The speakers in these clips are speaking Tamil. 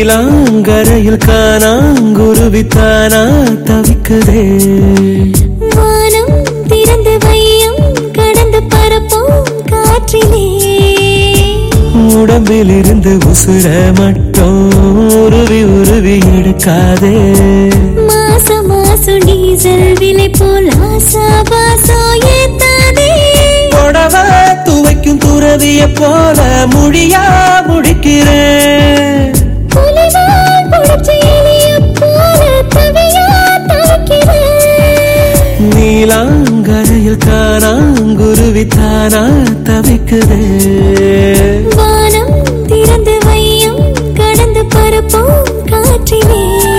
நீலாங்கரையில் காணாங்குருவித்தானா தவிக்குதே வானம் திறந்து வையம் கடந்து பரப்போம் காற்றிலே உடம்பில் இருந்து உசுர மட்டும் உருவி உருவி எடுக்காதே மாச மாசம் டீசல் விலை போல் ஆசா பாசம் ஏத்தாதே புடவ துவைக்கும் துறவிய போல முடியா முடிக்கிறேன் புலிவால் புடிச்ச எலிய போல தவியா தவிக்கிறேன் நீலாங்கரையில் காணாங்குருவித்தானா தவிக்குதே வானம் திறந்து வையம் கடந்து பரப்போம் காற்றிலே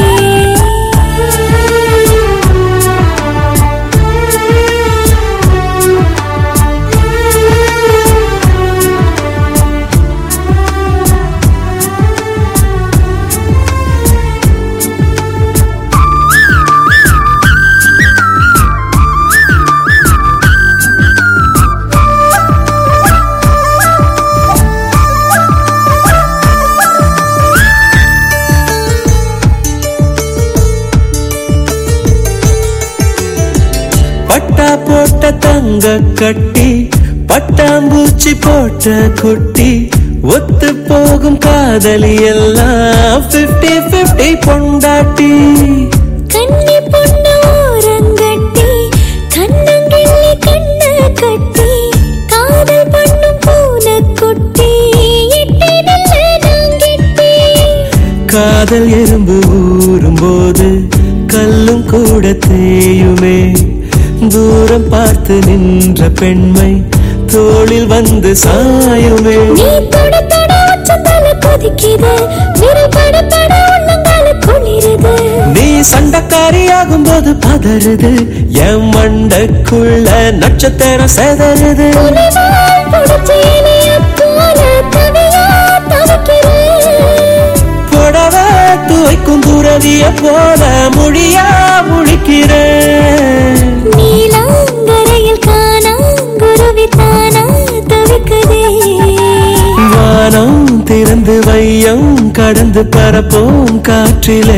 பட்டா போட்ட தங்க கட்டி பட்டாம்பூச்சி போட்ட குட்டி ஒத்து போகும் காதலி எல்லாம் பிப்டி பிப்டி பொண்டாட்டி கன்னி பொண்ணு ஓரங்கட்டி கண்ணங்கிள்ளி கண்ண கட்டி காதல் பண்ணும் பூனை குட்டி எட்டி நில்ல நாங்கிட்டி காதல் எறும்பு ஊறும் போது கல்லும் கூட தேயுமே தூரம் பார்த்து நின்ற பெண்மை தோளில் வந்து சாயுமே நீ தொட தொட உச்சத்தால கொதிக்குது விரல் பட பட உள்ளங்கால குளிருது நீ சண்டக்காரியாகும் போது பதறுது என் மண்டக்குள்ள நட்சத்திரம் செதறுது புலிவால் புடிச்ச இலைய போல தவியா தவிக்கிறேன் புடவ துவைக்கும் துறவிய போல முடியா முழிக்கிறேன் நீலாங்கரையில் காணாங்குருவித்தானா தவிக்குதே வானம் திறந்து வையம் கடந்து பரப்போம் காற்றிலே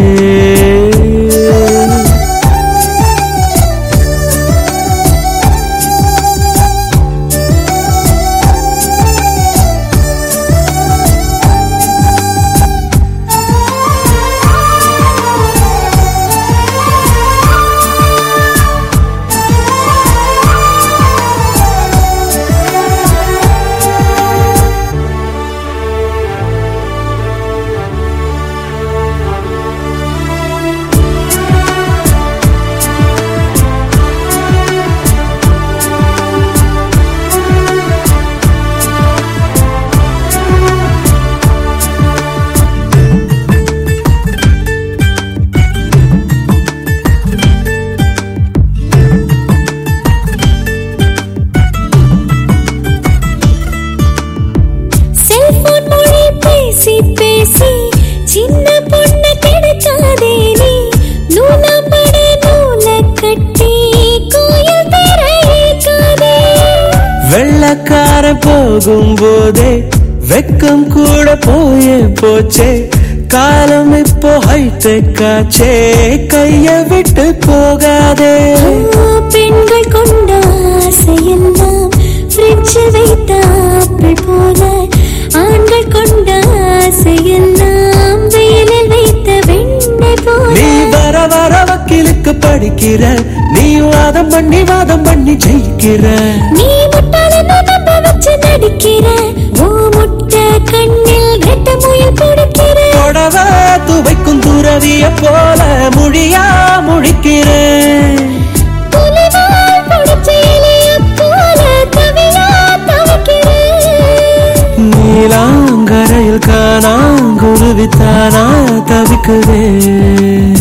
செல்போன் மொழி பேசி பேசி சின்ன பொண்ணு கிடைச்சாதே நீ நூலாம்பட நூல கட்டி கோயில் திரைக்காதே வெள்ளக்கார போகும் போதே வெக்கம் கூட போயே போச்சே காலம் இப்போ ஹைடெக் ஆச்சே கைய விட்டு போகாதே பெண்கள் கொண்ட ஆசையெல்லாம் ஃப்ரிட்ஜில் வைத்த ஆப்பிள் போல ஆண்கள் கொண்ட ஆசையெல்லாம் வெயிலில் வைத்த வெண்ணெய் போல நீ வர வர வக்கீலுக்கு படிக்கிற நீ வாதம் பண்ணி வாதம் பண்ணி ஜெயிக்கிற நீ முட்டாளன்னு நம்ப வச்சு நடிக்கிற ஓ முட்டை கண்ணில் ரெட்ட முயல் பிடிக்கிற புடவ துவைக்கும் துறவிய போல முடியா முழிக்கிறேன் புலிவால் புடிச்ச இலைய போல தவியா தவிக்கிறேன் நீலாங்கரையில் காணாங்குருவித்தானா தவிக்குதே